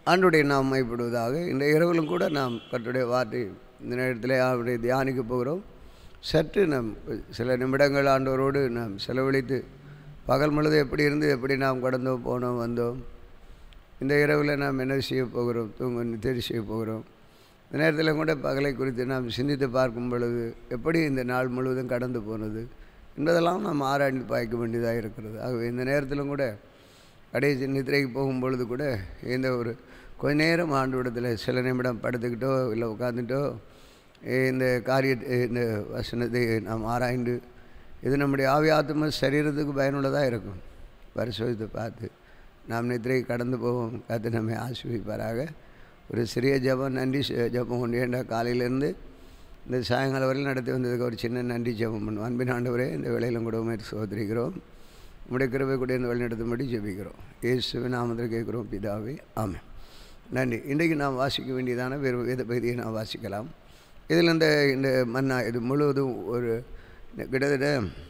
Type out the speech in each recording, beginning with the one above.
ஆண்டுடைய நாம் மைப்படுவதாக இந்த இரவிலும் கூட நாம் கர்த்தருடைய வார்த்தை இந்த நேரத்தில் அவருடைய தியானிக்க போகிறோம் சற்று நாம் சில நிமிடங்கள் ஆண்டவரோடு நாம் செலவழித்து பகல் முழுது எப்படி இருந்து எப்படி நாம் கடந்தோம் போனோம் வந்தோம் இந்த இரவில் நாம் என்ன செய்ய போகிறோம் தூங்க நித்திரை செய்ய போகிறோம் இந்த நேரத்தில் கூட பகலை குறித்து நாம் சிந்தித்து பார்க்கும் பொழுது எப்படி இந்த நாள் முழுவதும் கடந்து போனது என்பதெல்லாம் நாம் ஆராய்ந்து பார்க்க வேண்டியதாக இருக்கிறது ஆகவே இந்த நேரத்திலும் கூட கடைசி நித்திரைக்கு போகும் பொழுது கூட இந்த ஒரு கொஞ்ச நேரம் ஆண்டு விடத்தில் சில நிமிடம் படுத்துக்கிட்டோ இல்லை உட்காந்துட்டோ இந்த காரியத்தை இந்த வசனத்தை நாம் ஆராய்ந்து இது நம்முடைய ஆவி ஆத்ம சரீரத்துக்கு பயனுள்ளதாக இருக்கும் பரிசோதித்து பார்த்து நாம் நித்திரை கடந்து போவோம் கற்று நம்மை ஆசிர்விப்பாராக ஒரு சிறிய ஜபம் நன்றி ஜபம் கொண்டு ஏண்டா காலையிலேருந்து இந்த சாயங்காலம் வரையில் நடத்தி வந்ததுக்கு ஒரு சின்ன நன்றி ஜபம் பண்ணுவோம் அன்பின் ஆண்டவரே இந்த வேலையிலும் கூட உண்மை சோதரிக்கிறோம் உம்முடைய கிருபை கூட இந்த வழிநடத்தும்படி ஜெபிக்கிறோம் இயேசுவின் நாமத்தில் கேட்குறோம் பிதாவே ஆமாம் நன்றி இன்றைக்கு நாம் வாசிக்க வேண்டியதான வேறு வேத பகுதியை நாம் வாசிக்கலாம் இதில் இந்த இந்த மன்னா இது முழுவதும் ஒரு கிட்டத்தட்ட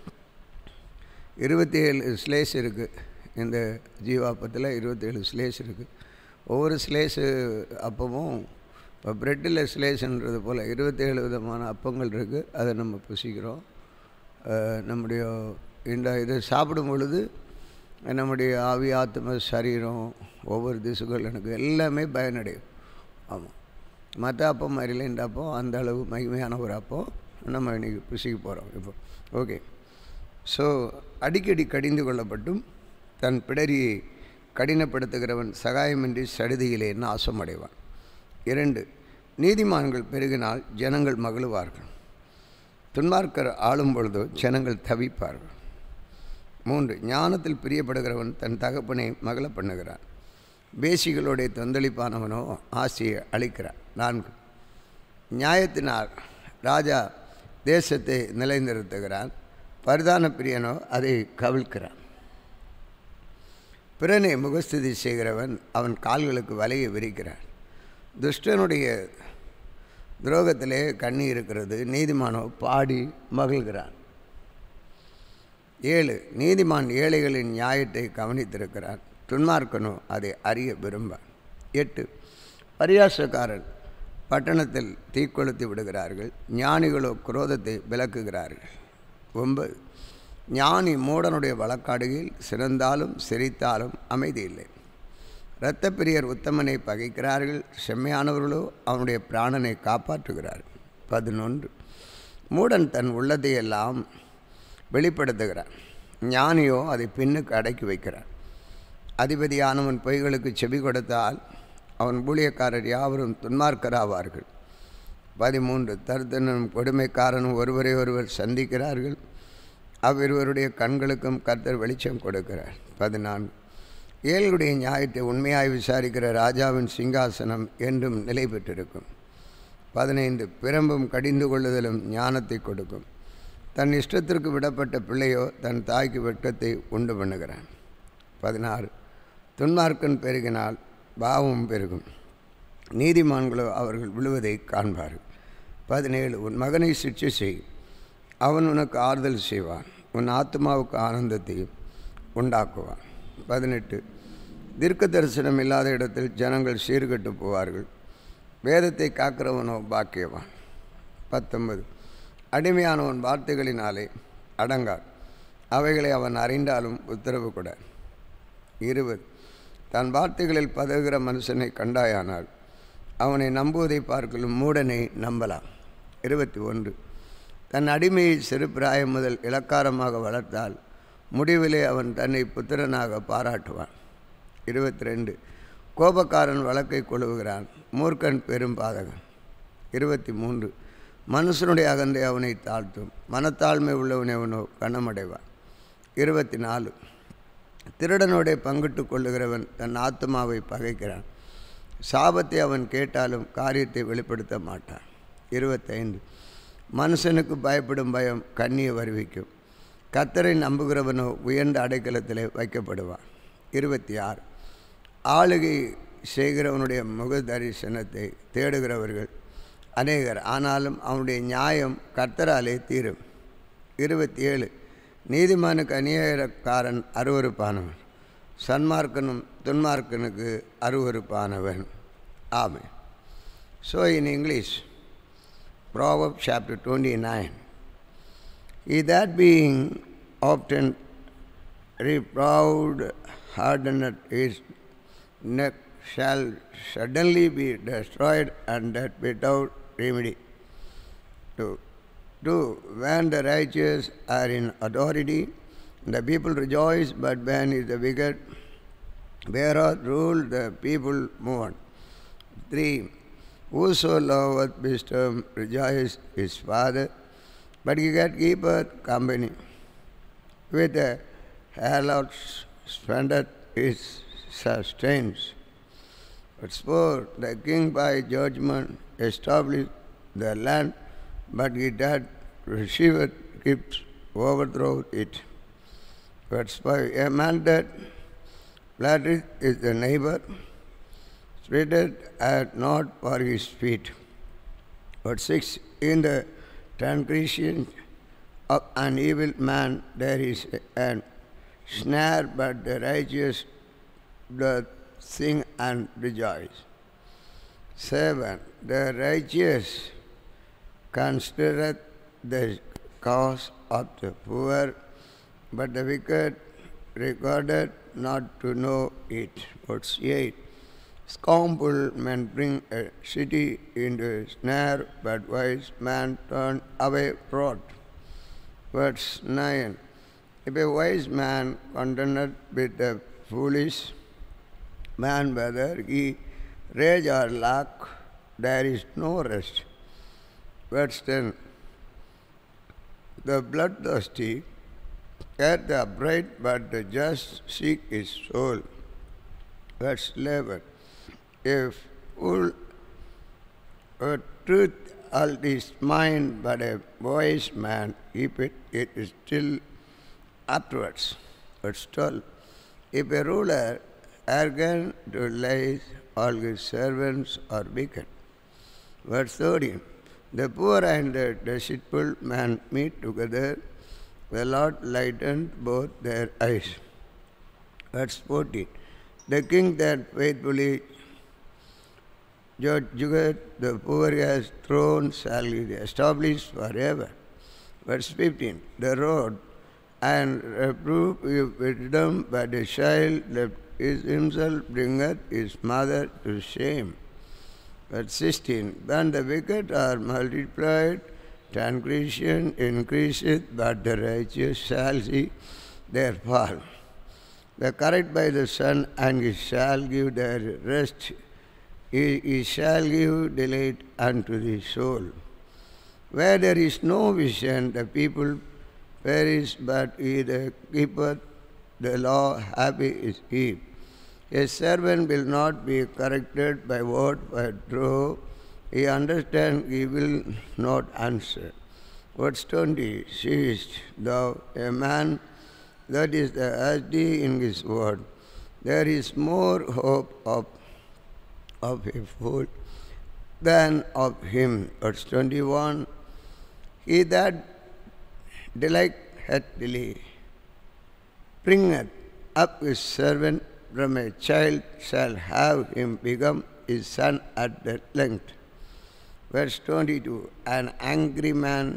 இருபத்தி ஏழு ஸ்லேஸ் இருக்குது இந்த ஜீவாப்பத்தில் இருபத்தேழு ஸ்லேஸ் இருக்குது ஒவ்வொரு ஸ்லேஸு அப்பமும் இப்போ ப்ரெட்டில் ஸ்லேஸ்ன்றது போல் இருபத்தேழு விதமான அப்பங்கள் இருக்குது அதை நம்ம புசிக்கிறோம் நம்முடைய இந்த இதை சாப்பிடும் பொழுது நம்முடைய ஆவி ஆத்ம சரீரம் ஒவ்வொரு திசுகள் எனக்கு எல்லாமே பயனடையும் ஆமாம் மற்ற அப்பம் மாதிரில இந்த அப்பம் அந்த அளவு மகிமையான ஒரு அப்பம் நம்ம இன்றைக்கி புசிக்க போகிறோம் இப்போ ஓகே ஸோ அடிக்கடி கடிந்து கொள்ளப்பட்டும் தன் பிடரியை கடினப்படுத்துகிறவன் சகாயமின்றி சடுதியிலே நாசமடைவான் இரண்டு நீதிமான்கள் பெருகினால் ஜனங்கள் மகிழுவார்கள் துன்மார்க்கர் ஆளும் பொழுதோ ஜனங்கள் தவிப்பார்கள் மூன்று ஞானத்தில் பிரியப்படுகிறவன் தன் தகப்பனை மகள பண்ணுகிறான் பேசிகளுடைய தொந்தளிப்பானவனோ ஆசையை அளிக்கிறான் நான்கு நியாயத்தினால் ராஜா தேசத்தை நிலைநிறுத்துகிறான் பரிதான பிரியனோ அதை கவிழ்க்கிறான் பிறனை முகஸ்துதி செய்கிறவன் அவன் கால்களுக்கு வலையை விரிக்கிறான் துஷ்டனுடைய துரோகத்திலே கண்ணி இருக்கிறது நீதிமானோ பாடி மகிழ்கிறான் ஏழு நீதிமான் ஏழைகளின் நியாயத்தை கவனித்திருக்கிறான் துன்மார்க்கனோ அதை அறிய விரும்பான் எட்டு பரியாசக்காரன் பட்டணத்தில் தீக்கொளுத்தி விடுகிறார்கள் ஞானிகளோ குரோதத்தை விளக்குகிறார்கள் ஒன்பது ஞானி மூடனுடைய வழக்காடுகையில் சிறந்தாலும் சிரித்தாலும் அமைதி இல்லை இரத்த பிரியர் உத்தமனை பகைக்கிறார்கள் செம்மையானவர்களோ அவனுடைய பிராணனை காப்பாற்றுகிறார்கள் பதினொன்று மூடன் தன் உள்ளதை எல்லாம் வெளிப்படுத்துகிறான் ஞானியோ அதை பின்னுக்கு அடக்கி வைக்கிறான் அதிபதியானவன் பொய்களுக்கு செவி கொடுத்தால் அவன் ஊழியக்காரர் யாவரும் துன்மார்க்கராவார்கள் பதிமூன்று தருத்தனும் கொடுமைக்காரனும் ஒருவரை ஒருவர் சந்திக்கிறார்கள் அவ்விருவருடைய கண்களுக்கும் கர்த்தர் வெளிச்சம் கொடுக்கிறார் பதினான்கு ஏழுடைய நியாயத்தை உண்மையாய் விசாரிக்கிற ராஜாவின் சிங்காசனம் என்றும் நிலை பெற்றிருக்கும் பதினைந்து பிரம்பும் கடிந்து கொள்ளுதலும் ஞானத்தை கொடுக்கும் தன் இஷ்டத்திற்கு விடப்பட்ட பிள்ளையோ தன் தாய்க்கு வெட்கத்தை உண்டு பண்ணுகிறான் பதினாறு துன்மார்க்கன் பெருகினால் பாவம் பெருகும் நீதிமான்களோ அவர்கள் விழுவதை காண்பார்கள் பதினேழு உன் மகனை சிற்றை செய் அவன் உனக்கு ஆறுதல் செய்வான் உன் ஆத்மாவுக்கு ஆனந்தத்தையும் உண்டாக்குவான் பதினெட்டு தீர்க்க தரிசனம் இல்லாத இடத்தில் ஜனங்கள் சீர்கட்டு போவார்கள் வேதத்தை காக்கிறவனோ பாக்கியவான் பத்தொன்பது அடிமையானவன் வார்த்தைகளினாலே அடங்கார் அவைகளை அவன் அறிந்தாலும் உத்தரவு கொட இருபது தன் வார்த்தைகளில் பதகுகிற மனுஷனை கண்டாயானால் அவனை நம்புவதை பார்க்கலும் மூடனை நம்பலாம் இருபத்தி ஒன்று தன் அடிமையை சிறு பிராயம் முதல் இலக்காரமாக வளர்த்தால் முடிவிலே அவன் தன்னை புத்திரனாக பாராட்டுவான் இருபத்தி ரெண்டு கோபக்காரன் வழக்கை கொழுவுகிறான் மூர்க்கன் பெரும் பாதகன் இருபத்தி மூன்று மனுஷனுடைய அகந்தை அவனை தாழ்த்தும் மனத்தாழ்மை உள்ளவனை அவனோ கணமடைவான் இருபத்தி நாலு திருடனுடைய பங்கிட்டு கொள்ளுகிறவன் தன் ஆத்மாவை பகைக்கிறான் சாபத்தை அவன் கேட்டாலும் காரியத்தை வெளிப்படுத்த மாட்டான் இருபத்தைந்து மனுஷனுக்கு பயப்படும் பயம் கண்ணியை வருவிக்கும் கத்தரை நம்புகிறவனோ உயர்ந்த அடைக்கலத்திலே வைக்கப்படுவான் இருபத்தி ஆறு ஆளுகை செய்கிறவனுடைய முக தரிசனத்தை தேடுகிறவர்கள் அநேகர் ஆனாலும் அவனுடைய நியாயம் கர்த்தராலே தீரும் இருபத்தி ஏழு நீதிமானுக்கு அநியாயக்காரன் அருவறுப்பானவன் சன்மார்க்கனும் துன்மார்க்கனுக்கு அருவருப்பானவன் ஆமே so in English Proverbs chapter 29. He that being often reproved hardened his neck shall suddenly be destroyed and that without remedy. Two. Two. When the righteous are in authority, the people rejoice, but when is the wicked, whereof rule the people mourn. Three. Whoso loveth wisdom rejoices his father, but he that keepeth company with the harlots spendeth his sustains. But four, the king by judgment established the land, but he that receiveth gifts overthroweth it. Verse 5 A man that flattereth is the neighbor, spreadeth at not for his feet. But six, in the transgression of an evil man there is a snare, but the righteous doth sing and rejoice. Seven, the righteous considereth the cause of the poor, but the wicked regarded not to know it. Verse 8 Scornful men bring a city into a snare, but wise man turn away fraud. Verse 9 If a wise man contendeth with a foolish man, whether he rage or lack, there is no rest. Verse 10 The bloodthirsty get the upright, but the just seek his soul. Verse 11 If fool a truth alt his mind, but a wise man keep it, it is still afterwards. Verse 12 If a ruler arrogant to lies, all his servants are wicked. Verse 13 The poor and the deceitful man meet together, the Lord lightened both their eyes. Verse 14 The king that faithfully judgeth the poor has thrown shall be established forever. Verse 15 The road and reproof with wisdom, but the child that is himself bringeth his mother to shame. Verse 16 When the wicked are multiplied, transgression increaseth, but the righteous shall see their fall. The correct by the sun, and he shall give their rest. He, he shall give delight unto the soul. Where there is no vision, the people perish, but he that keepeth the law, happy is he. A servant will not be corrected by word but through. He understands, he will not answer. Verse 20 Seest thou a man that is the HD in his word? There is more hope of, of a fool than of him. Verse 21 He that delighteth daily bringeth up his servant from a child shall have him become his son at that length. Verse 22 An angry man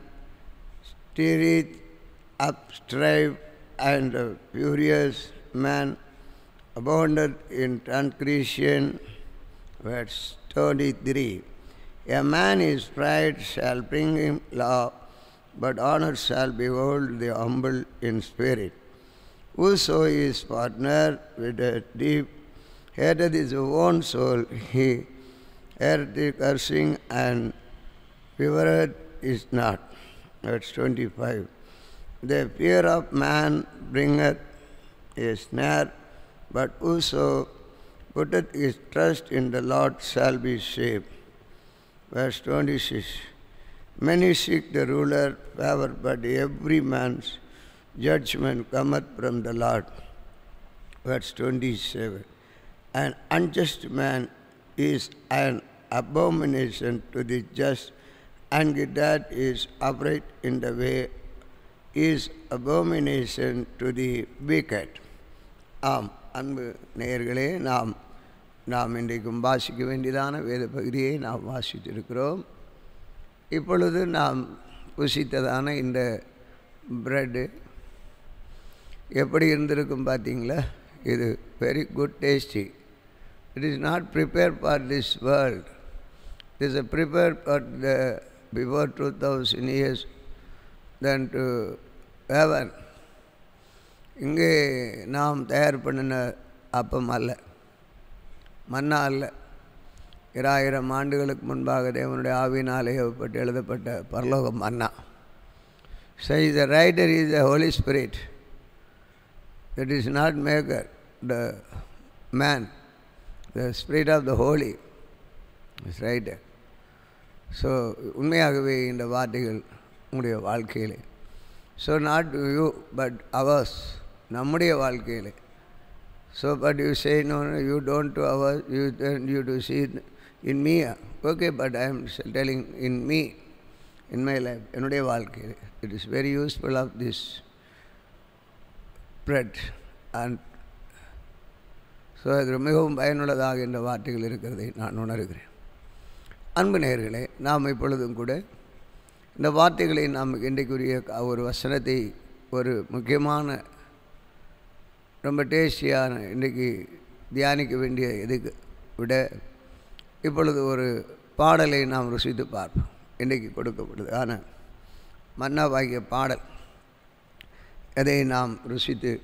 stirreth up strife, and a furious man abounded in transgression. Verse 23 A man is pride shall bring him law, but honor shall behold the humble in spirit. Whoso is partner with a deep hateth his own soul, he heard the cursing and feared is not. Verse 25. The fear of man bringeth a snare, but whoso putteth his trust in the Lord shall be saved. Verse 26. Many seek the ruler favor, but every man's judgment cometh from the Lord. Verse 27. An unjust man is an abomination to the just, and that is upright in the way is abomination to the wicked. ஆம் அன்பு நேயர்களே நாம் நாம் இன்றைக்கும் வாசிக்க வேண்டியதான வேத பகுதியை நாம் வாசித்திருக்கிறோம் இப்பொழுது நாம் புசித்ததான இந்த ப்ரெட்டு எப்படி இருந்திருக்கும் பார்த்தீங்களா இது very good tasty it is not prepare for this world it is prepare for the before two thousand years then to heaven இங்கே நாம் தயார் பண்ணின அப்பம் அல்ல மன்னா அல்ல இராயிரம் ஆண்டுகளுக்கு முன்பாக தேவனுடைய ஆவியினாலே ஏவப்பட்டு எழுதப்பட்ட பரலோகம் மன்னா so is the writer is the holy spirit it is not maker the man the spirit of the holy is writer so உண்மையாகவே இந்த வார்த்தைகள் உங்களுடைய வாழ்க்கையிலே so not you but ours நம்முடைய வாழ்க்கையில் so but you say no you don't to our you you to see in me okay but I am telling in me in my life என்னுடைய வாழ்க்கையில் it is very useful of this bread and so அது மிகவும் பயனுள்ளதாக என்ற வார்த்தைகள் இருக்கிறதை நான் உணர்கிறேன் அன்பு நேர்களே நாம் இப்பொழுதும் கூட இந்த வார்த்தைகளை நாம் இன்றைக்குரிய ஒரு வசனத்தை ஒரு முக்கியமான ரொம்ப டேஸ்டியான இன்றைக்கி தியானிக்க வேண்டிய இதுக்கு விட இப்பொழுது ஒரு பாடலை நாம் ருசித்து பார்ப்போம் இன்றைக்கு கொடுக்கப்படுது ஆனால் மன்னாவாகிய பாடல் அதை நாம் ருசித்து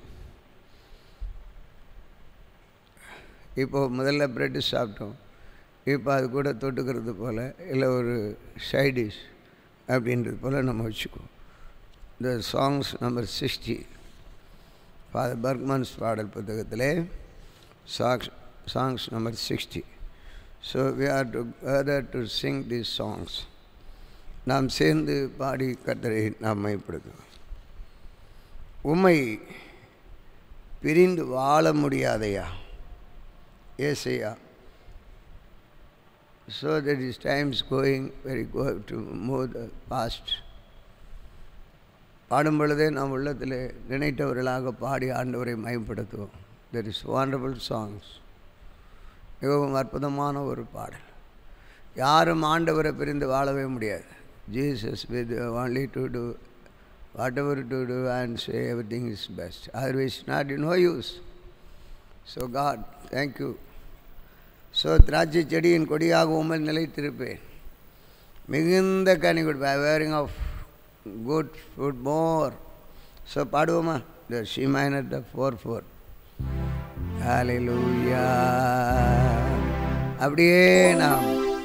இப்போது முதல்ல ப்ரெட்டு சாப்பிட்டோம் இப்போ அது கூட தொட்டுக்கிறது போல் இல்லை ஒரு சைடிஷ் அப்படின்றது போல் நம்ம வச்சுக்குவோம் இந்த songs number sixty father Berchmans பாடல் புத்தகத்திலே songs songs number sixty so we are to gather to sing these songs நாம் சேர்ந்து பாடி கத்தரை நாம் மைப்படுத்துவோம் உம்மை பிரிந்து வாழ முடியாதையா ஏசையா so that his time is going very good to move the past பாடும் பொழுதே நாம் உள்ளத்தில் நினைத்தவர்களாக பாடி ஆண்டவரை மயப்படுத்துவோம் தெர் இஸ் வாண்டர்ஃபுல் சாங்ஸ் மிகவும் அற்புதமான ஒரு பாடல் யாரும் ஆண்டவரை பிரிந்து வாழவே முடியாது Jesus with only to do what ever to do and say every thing is best otherwise not you no use so God thank you so திராட்சை செடியின் கொடியாக உமல் நிலைத்திருப்பேன் மிகுந்த கனி கொடுப்பேன் bearing of good food more so பாடுவோமா the C minor the four four ஹalleluya அப்படியே நாம்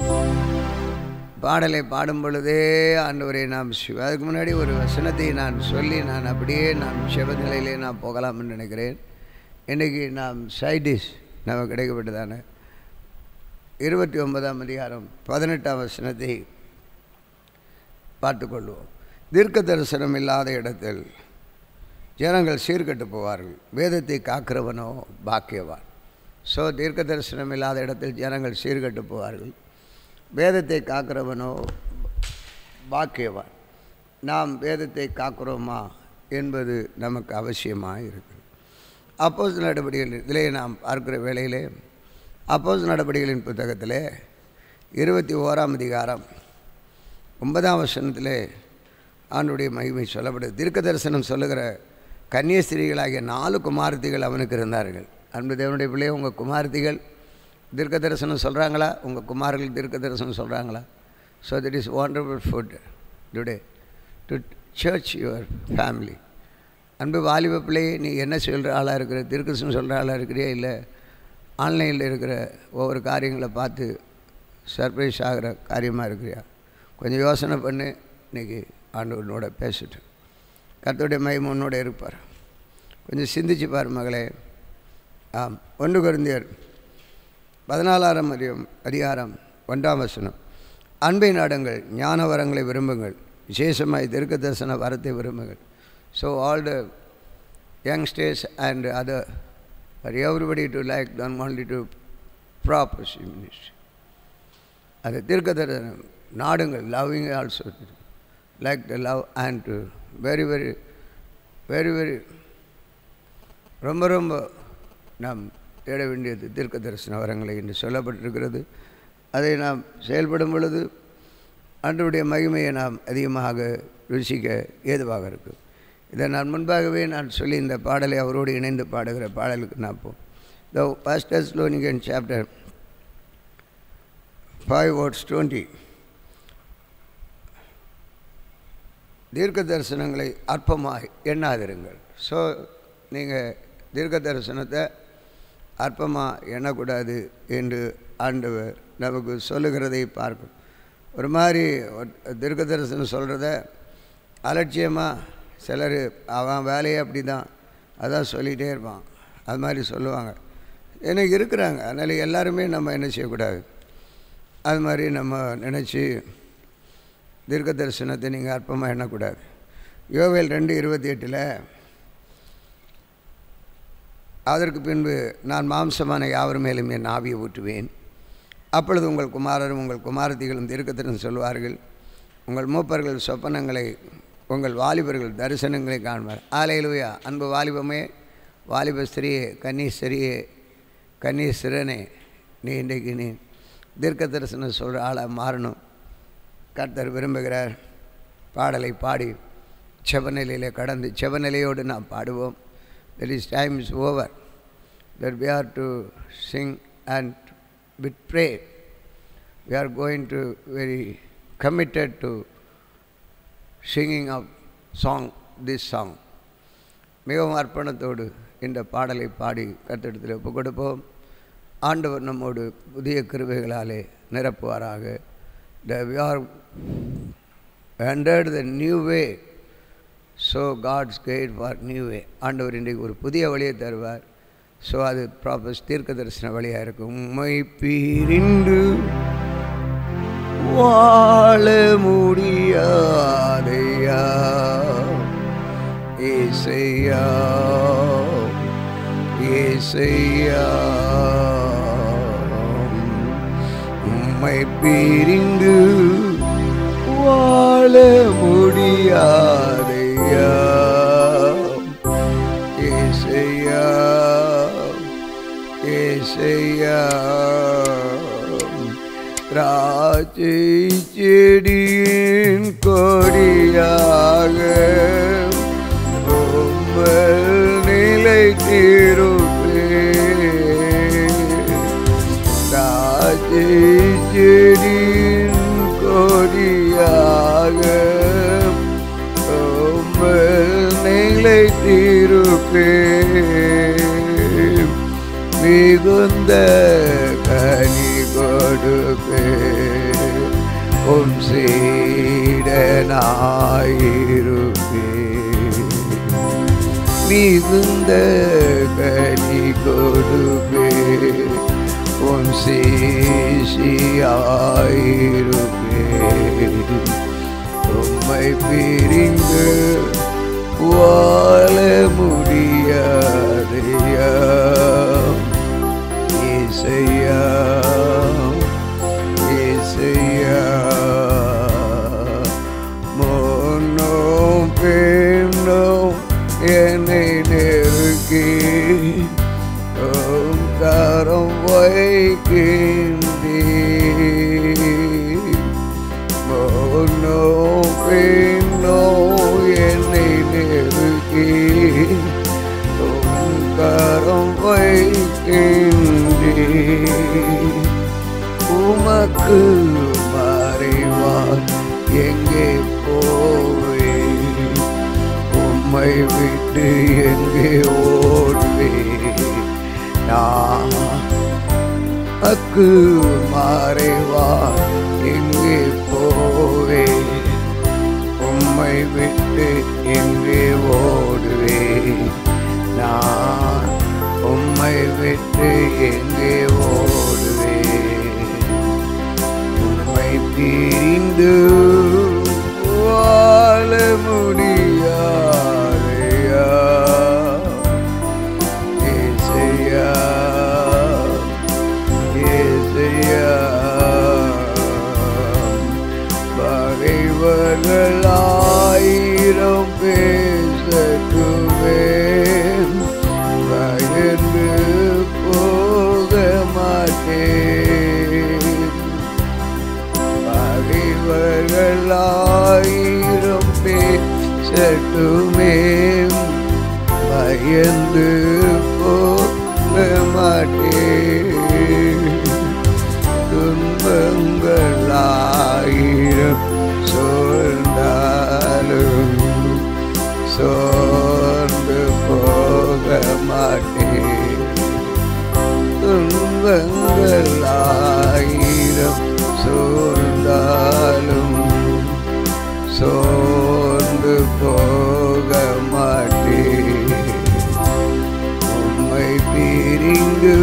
பாடலை பாடும் பொழுதே ஆண்டவரை நாம் சிவ அதுக்கு முன்னாடி ஒரு வசனத்தை நான் சொல்லி நான் அப்படியே நான் சிவநிலையிலே நான் போகலாம்னு நினைக்கிறேன் இன்றைக்கி நாம் சைடிஷ் நமக்கு கிடைக்கப்பட்டதானே இருபத்தி ஒன்பதாம் அதிகாரம் பதினெட்டாம் வசனத்தை பார்த்துக்கொள்வோம் தீர்க்க தரிசனம் இல்லாத இடத்தில் ஜனங்கள் சீர்கட்டு போவார்கள் வேதத்தை காக்கிறவனோ பாக்கியவான் ஸோ தீர்க்க தரிசனம் இல்லாத இடத்தில் ஜனங்கள் சீர்கட்டு போவார்கள் வேதத்தை காக்கிறவனோ பாக்கியவான் நாம் வேதத்தை காக்கிறோமா என்பது நமக்கு அவசியமாக இருக்குது அப்போது நடவடிக்கைகள் இதிலே நாம் பார்க்குற வேளையிலே அப்போது நடவடிக்கைகளின் புத்தகத்தில் இருபத்தி ஓராம் அதிகாரம் ஒன்பதாம் வசனத்திலே ஆண்டுடைய மகிமை சொல்லப்படுது தீர்க்க தரிசனம் சொல்லுகிற கன்னியஸ்திரிகளாகிய நாலு குமாரத்திகள் அவனுக்கு இருந்தார்கள் அன்பு தேவனுடைய பிள்ளைய உங்கள் குமாரத்திகள் தீர்க்க தரிசனம் சொல்கிறாங்களா உங்கள் குமார்கள் தீர்க்க தரிசனம் சொல்கிறாங்களா so that is wonderful food today to church your family அன்பு வாலிப பிள்ளையே நீ என்ன சொல்கிற ஆளாக இருக்கிற தீர்க்கதரிசனம் சொல்கிற ஆளாக இருக்கிறியா இல்லை ஆன்லைனில் இருக்கிற ஒவ்வொரு காரியங்களை பார்த்து சர்ப்ரைஸ் ஆகிற காரியமாக இருக்கிறியா கொஞ்சம் யோசனை பண்ணு இன்றைக்கி ஆண்டவனோட பேசிட்டு கர்த்தருடைய மயம் உன்னோட இருப்பார் கொஞ்சம் சிந்திச்சு பார் மகளே ஆம் ஒன்று குருந்தியர் பதினாலாயிரம் அதிகம் அதிகாரம் ஒன்றாம் வசனம் அன்பை நாடுங்கள் ஞான வரங்களை விரும்புங்கள் விசேஷமாய் தெற்கு தரிசன வரத்தை விரும்புங்கள் so all the youngsters and other for everybody to like then only to proper ministry அது தீர்க்க தரிசனம் நாடுங்கள் loving also like the love and very very very very ரொம்ப ரொம்ப நாம் தேட வேண்டியது தீர்க்க தரிசன வரங்களை என்று சொல்லப்பட்டிருக்கிறது அதை நாம் செயல்படும் பொழுது ஆண்டவருடைய மகிமையை நாம் அதிகமாக ருசிக்க ஏதுவாக இருக்கும் இதை நான் முன்பாகவே நான் சொல்லி இந்த பாடலை அவரோடு இணைந்து பாடுகிற பாடலுக்கு நான் போ த ஃபஸ்ட் ஸ்லோனிகன் சாப்டர் ஃபைவ் வேர்ட்ஸ் டுவெண்ட்டி தீர்க்க தரிசனங்களை அற்பமாய் எண்ணாதிருங்கள் ஸோ நீங்கள் தீர்க்க தரிசனத்தை அற்பமாக எண்ணக்கூடாது என்று ஆண்டவர் நமக்கு சொல்லுகிறதை பார்க்கும் ஒரு மாதிரி தீர்க்க தரிசனம் சொல்கிறத அலட்சியமாக சிலர் அவன் வேலையே அப்படி தான் அதான் சொல்லிகிட்டே இருப்பான் அது மாதிரி சொல்லுவாங்க எனக்கு இருக்கிறாங்க அதனால் எல்லாருமே நம்ம என்ன செய்யக்கூடாது அது மாதிரி நம்ம நினச்சி தீர்க்க தரிசனத்தை நீங்கள் அற்பமாக எண்ணக்கூடாது யோவேல் ரெண்டு இருபத்தி எட்டில் அதற்கு பின்பு நான் மாம்சமான யாவர் மேலும் என் ஆவியை ஊற்றுவேன் அப்பொழுது உங்கள் குமாரரும் உங்கள் குமாரத்திகளும் தீர்க்கத்திலும் சொல்வார்கள் உங்கள் மூப்பர்கள் சொப்பனங்களை உங்கள் வாலிபர்கள் தரிசனங்களை காண்பார் ஆலையிலுயா அன்பு வாலிபமே வாலிப ஸ்திரியே கன்னீஸ்வரியே கன்னீஸ்வரனே நீ இன்றைக்கு நீ தீர்க்க தரிசனம் சொல்கிற ஆளாக மாறணும் கர்த்தர் விரும்புகிறார் பாடலை பாடி செவநிலையிலே கடந்து செவநிலையோடு நாம் பாடுவோம் that is time is over that we are to sing and with pray we are going to very committed to singing of song this song மிகவும் அர்ப்பணத்தோடு இந்த பாடலை பாடி கத்தெடுத்தில் ஒப்பு கொடுப்போம் ஆண்டவர் நம்மோடு புதிய கிருபைகளாலே நிரப்புவாராக the we are entered the new way so God's guide for new way ஆண்டவர் இன்றைக்கு ஒரு புதிய வழியை தருவார் ஸோ அது ப்ராப்பர் தீர்க்க தரிசன வழியாக இருக்கும் உண்மை பீரிண்டு வாழ முடியாதையா ஏசையா ஏசையா உம்மை பிரிந்து வாழ முடியாதையா ஏசையா ஏசையா திராட்சை செடியின் கொடியாக ரொம்ப நிலை தீருப்பே திராட்சை செடியின் கொடியாக ரொம்ப நிலை தீருப்பே மிகுந்த கனி கொடுப்பே உன் சீடனாயிருப்பே மிகுந்த கனி கொடுப்பே உன் சேஷியாயிருப்பே உம்மை பிரிந்து வாழ முடியாதையா இசையா இசையா முன்னோ பெண்ணோ என்னை நெருக்கி உம் கரம் வைக்கின்றே முன்னோ பெண்ணோ என்னை நெருக்கி உம் கரம் வைக்கின்றே உமக்கு மறைவார் எங்கே போவே உம்மை விட்டு எங்கே ஓடுவே நான் அக்கு மறைவார் எங்கே போவே உம்மை விட்டு எங்கே ஓடுவே நான் உம்மை விட்டு எங்கே ஓடுவே உம்மை பிரிந்து வாழ முடியாதையா ஏசையா ஏசையா பகைவர்களாயிரம் பேசட்டுமே பயந்து வீசட்டுமே பயந்து போக மாட்டேன் துன்பங்கள் ஆயிரம் சோர்ந்தாலும் சோர்ந்து போக மாட்டேன் துன்பங்கள் ஆயிரம் சோர்ந்தாலும் சோர்ந்து போக மாட்டேன் உம்மை பிரிந்து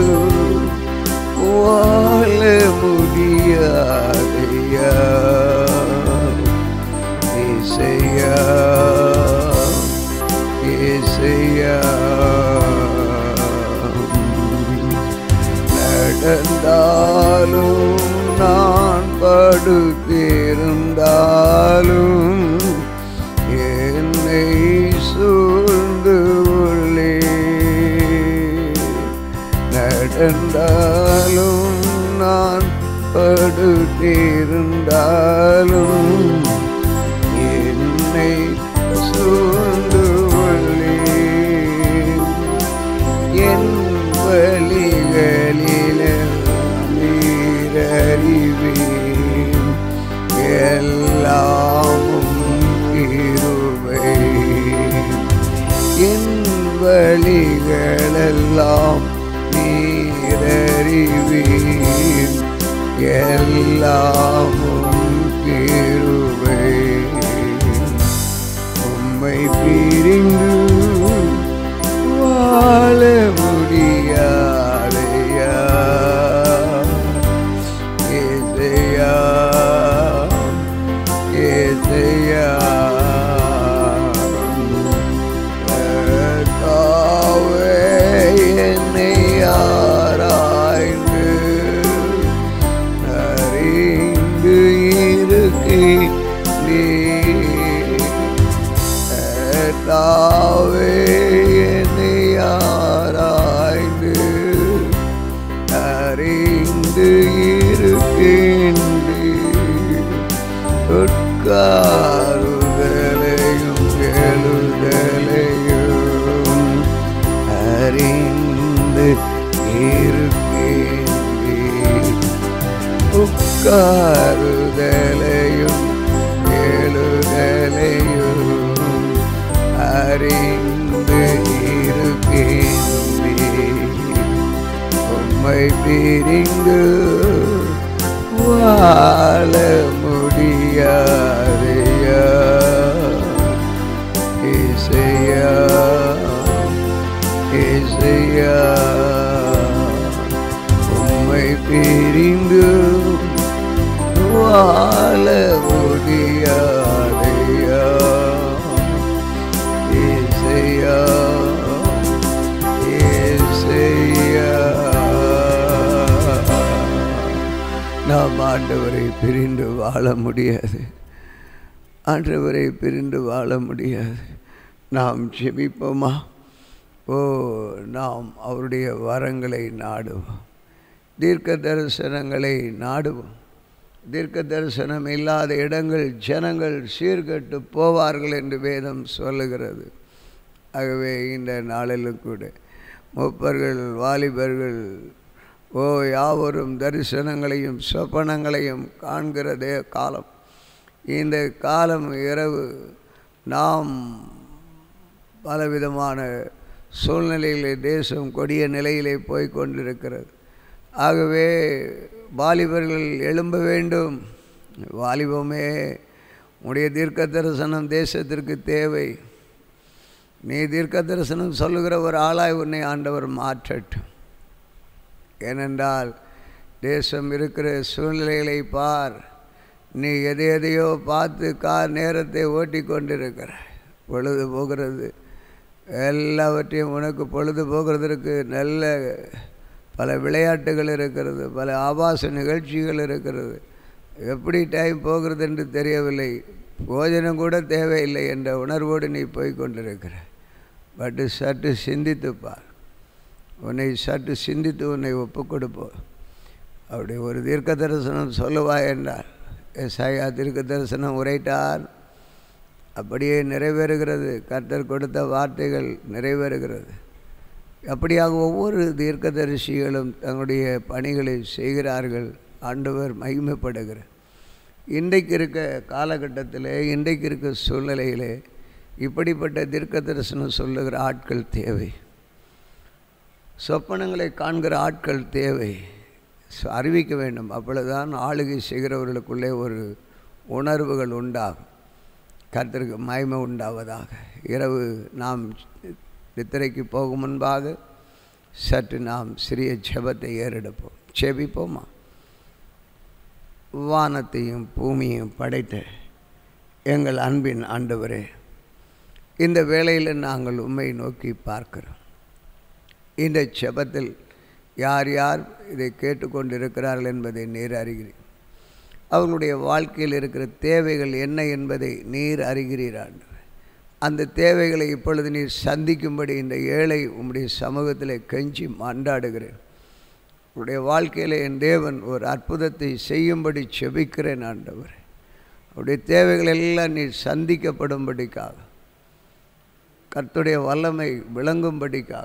வாழ முடியாதையா இசையா இசையா நடந்தாலும் நான் படுத்திருந்தாலும் என்னை சூழ்ந்து உள்ளே நடந்தாலும் நான் படுத்திருந்தாலும் என்னை சூழ்ந்து உள்ளே என் வழிகளில் நீரறிவேன் எல்லாமும் கிருபை என் வழிகளெல்லாம் நீரறிவேன் எல்லாமும் கிருபை உம்மை பிரிந்து வாழ முடியாதையா ஏசையா ஏசையா கர்த்தாவே, என்னை ஆராய்ந்து அறிந்து இருக்கின்றீர் கர்த்தாவே, என்னை ஆராய்ந்து அறிந்து இருக்கின்றீர் உட்காருதலையும் எழுதலையும் அறிந்து இருக்கின்றீர் உட்காருதலையும் எழுதலையும் அறிந்து இருக்கின்றீர் உம்மை பிரிந்து வாழ முடியாதையா இசையா இசையா உம்மை பிரிந்து வாழ முடியாதையா இசையா இசையா நாம் ஆண்டவரை பிரிந்து வாழ முடியாது ஆண்டவரை பிரிந்து வாழ முடியாது நாம் ஜெபிப்போமா ஓ நாம் அவருடைய வரங்களை நாடுவோம் தீர்க்க தரிசனங்களை நாடுவோம் தீர்க்க தரிசனம் இல்லாத இடங்கள் ஜனங்கள் சீர்கட்டு போவார்கள் என்று வேதம் சொல்லுகிறது ஆகவே இந்த நாளிலும் கூட மூப்பர்கள் வாலிபர்கள் ஓ யாவரும் தரிசனங்களையும் சொப்பனங்களையும் காண்கிறதே காலம் இந்த காலம் இரவு நாம் பலவிதமான சூழ்நிலையிலே தேசம் கொடிய நிலையிலே போய் கொண்டிருக்கிறது ஆகவே வாலிபர்கள் எழும்ப வேண்டும் வாலிபமே உடைய தீர்க்க தரிசனம் தேசத்திற்கு தேவை நீ தீர்க்க தரிசனம் சொல்லுகிற ஒரு ஆளாய் உன்னை ஆண்டவர் மாற்றட்டும் ஏனென்றால் தேசம் இருக்கிற சூழ்நிலைகளை பார் நீ எதை எதையோ பார்த்து கார் நேரத்தை ஓட்டி கொண்டிருக்கிற பொழுது போகிறது எல்லாவற்றையும் உனக்கு பொழுது போகிறதற்கு நல்ல பல விளையாட்டுகள் இருக்கிறது பல ஆபாச நிகழ்ச்சிகள் இருக்கிறது எப்படி டைம் போகிறது என்று தெரியவில்லை போஜனம் கூட தேவையில்லை என்ற உணர்வோடு நீ போய் கொண்டிருக்கிற பட்டு சற்று சிந்தித்து பார் உன்னை சற்று சிந்தித்து உன்னை ஒப்புக் கொடுப்போம் அப்படி ஒரு தீர்க்க தரிசனம் சொல்லுவாய் என்றார் எஸ்ஐயா தீர்க்க தரிசனம் உரைத்தார் அப்படியே நிறைவேறுகிறது கர்த்தர் கொடுத்த வார்த்தைகள் நிறைவேறுகிறது அப்படியாக ஒவ்வொரு தீர்க்கதரிசிகளும் தங்களுடைய பணிகளை செய்கிறார்கள் ஆண்டவர் மகிமைப்படுகிறார் இன்றைக்கு இருக்க காலகட்டத்தில் இன்றைக்கு இருக்க சூழ்நிலையிலே இப்படிப்பட்ட தீர்க்க தரிசனம் சொல்லுகிற ஆட்கள் தேவை சொப்பனங்களை காண்கிற ஆட்கள் தேவை ச- அறிவிக்க வேண்டும் அப்பொழுதுதான் ஆளுகை செய்கிறவர்களுக்குள்ளே ஒரு உணர்வுகள் உண்டாகும் கர்த்தருக்கு மகிமை உண்டாவதாக இரவு நாம் நித்திரைக்கு போகும் முன்பாக சற்று நாம் சிறிய ஜெபத்தை ஏறெடுப்போம் செபிப்போமா வானத்தையும் பூமியையும் படைத்த எங்கள் அன்பின் ஆண்டவரே இந்த வேளையில் நாங்கள் உம்மை நோக்கி பார்க்கிறோம் இந்த செபத்தில் யார் யார் இதை கேட்டுக்கொண்டிருக்கிறார்கள் என்பதை நீர் அறிகிறீர் அவர்களுடைய வாழ்க்கையில் இருக்கிற தேவைகள் என்ன என்பதை நீர் அறிகிறீர் ஆண்டவரே அந்த தேவைகளை இப்பொழுது நீர் சந்திக்கும்படி இந்த ஏழை உம்முடைய சமூகத்தில் கெஞ்சி மன்றாடுகிறேன் உடைய வாழ்க்கையில் என் தேவன் ஒரு அற்புதத்தை செய்யும்படி செபிக்கிறேன் ஆண்டவர் அவருடைய தேவைகள் எல்லாம் நீர் சந்திக்கப்படும்படிக்காக கர்த்தருடைய வல்லமை விளங்கும்படிக்காக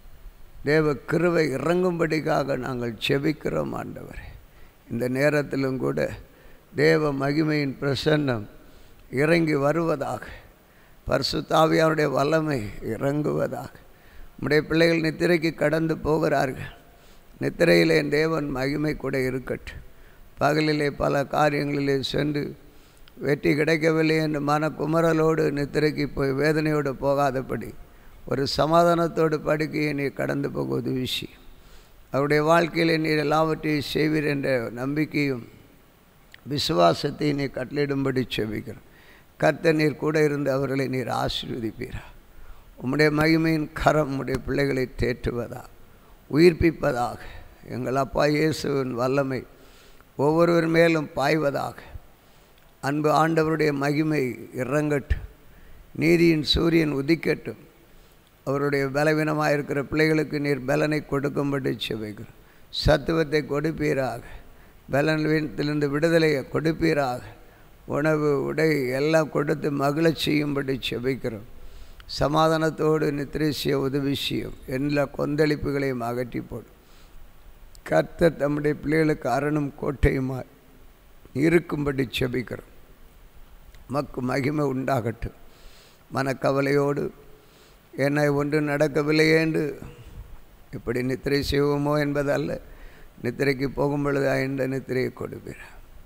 தேவ கிருவை இறங்கும்படிக்காக நாங்கள் செபிக்கிறோம் ஆண்டவரே இந்த நேரத்திலும் கூட தேவ மகிமையின் பிரசன்னம் இறங்கி வருவதாக பரிசுத்தாவியாருடைய வல்லமை இறங்குவதாக நம்முடைய பிள்ளைகள் நித்திரைக்கு கடந்து போகிறார்கள் நித்திரையிலே என் தேவன் மகிமை கூட இருக்கட்டும் பகலிலே பல காரியங்களிலே சென்று வெற்றி கிடைக்கவில்லை என்று மனக்குமரலோடு நித்திரைக்கு போய் வேதனையோடு போகாதபடி ஒரு சமாதானத்தோடு படுக்கையை நீர் கடந்து போகுவது விஷயம் அவருடைய வாழ்க்கையிலே நீர் எல்லாவற்றையும் செய்வீர் என்ற நம்பிக்கையும் விசுவாசத்தை நீ கட்டளிடும்படி செபிக்கிறோம் கர்த்தர் நீர் கூட இருந்து அவர்களை நீர் ஆசீர்வதிப்பீரா உம்முடைய மகிமையின் கரம் உம்முடைய பிள்ளைகளை தேற்றுவதா உயிர்ப்பிப்பதாக எங்கள் அப்பா இயேசுவின் வல்லமை ஒவ்வொருவர் மேலும் பாய்வதாக அன்பு ஆண்டவருடைய மகிமை இறங்கட்டும் நீதியின் சூரியன் உதிக்கட்டும் அவருடைய பலவீனமாக இருக்கிற பிள்ளைகளுக்கு நீர் பலனை கொடுக்கும்படி செபிக்கிறோம் சத்துவத்தை கொடுப்பீராக பலவீனத்திலிருந்து விடுதலையை கொடுப்பீராக உணவு உடை எல்லாம் கொடுத்து மகிழச் செய்யும்படி செபிக்கிறோம் சமாதானத்தோடு நித்திரசிய உதவி செய்யும் எல்லா கொந்தளிப்புகளையும் அகற்றி போடும் கர்த்தர் தம்முடைய பிள்ளைகளுக்கு அரணும் கோட்டையுமாய் இருக்கும்படி செபிக்கிறோம் மக்கு மகிமை உண்டாகட்டும் மனக்கவலையோடு என்னை ஒன்று நடக்கவில்லையே என்று இப்படி நித்திரை செய்வோமோ என்பதல்ல நித்திரைக்கு போகும் பொழுது ஐந்த நித்திரையை கொடுப்பீர்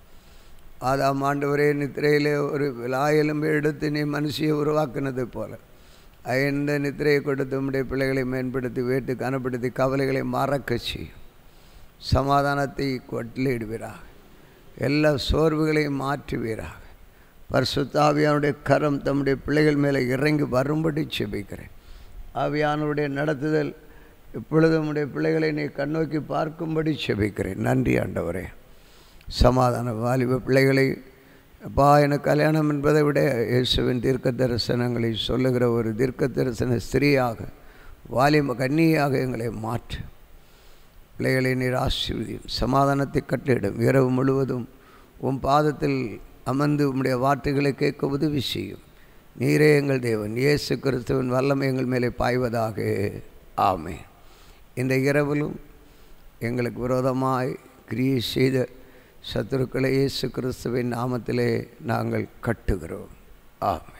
ஆதாம் ஆண்டவரே நித்திரையிலே ஒரு விழாயெலும்பு எடுத்து நீ மனுஷியை உருவாக்குனது போல ஐந்த நித்திரையை கொடுத்து உம்முடைய பிள்ளைகளை மேம்படுத்தி வேட்டு கனப்படுத்தி கவலைகளை மறக்கச் செய்யும் சமாதானத்தை கொட்டிலிடுவீராக எல்லா சோர்வுகளையும் மாற்றுவீராக பரிசுத்தாவியானுடைய கரம் தம்முடைய பிள்ளைகள் மேலே இறங்கி வரும்படி செபிக்கிறேன் ஆவியானுடைய நடத்துதல் இப்பொழுது உடைய பிள்ளைகளை நீ கண்ணோக்கி பார்க்கும்படி செபிக்கிறேன் நன்றி ஆண்டவரே சமாதான வாலிப பிள்ளைகளை அப்பா எனக்கு கல்யாணம் என்பதை விட இயேசுவின் தீர்க்க தரிசனங்களை சொல்லுகிற ஒரு தீர்க்க தரிசன ஸ்திரீயாக வாலிப கன்னியாக எங்களை மாற்று பிள்ளைகளை நீர் ஆசீர்வதியும் சமாதானத்தை கட்டிடும் இரவு முழுவதும் உன் பாதத்தில் அமர்ந்து உம்முடைய வார்த்தைகளை கேட்க உதவி செய்யும் நீரே எங்கள் தேவன் இயேசு கிறிஸ்துவின் வல்லமை எங்கள் மேலே பாய்வதாக ஆமே இந்த இரவிலும் எங்களுக்கு விரோதமாய் கிரியை செய்த சத்துருக்களை இயேசு கிறிஸ்துவின் நாமத்திலே நாங்கள் கட்டுகிறோம் ஆமே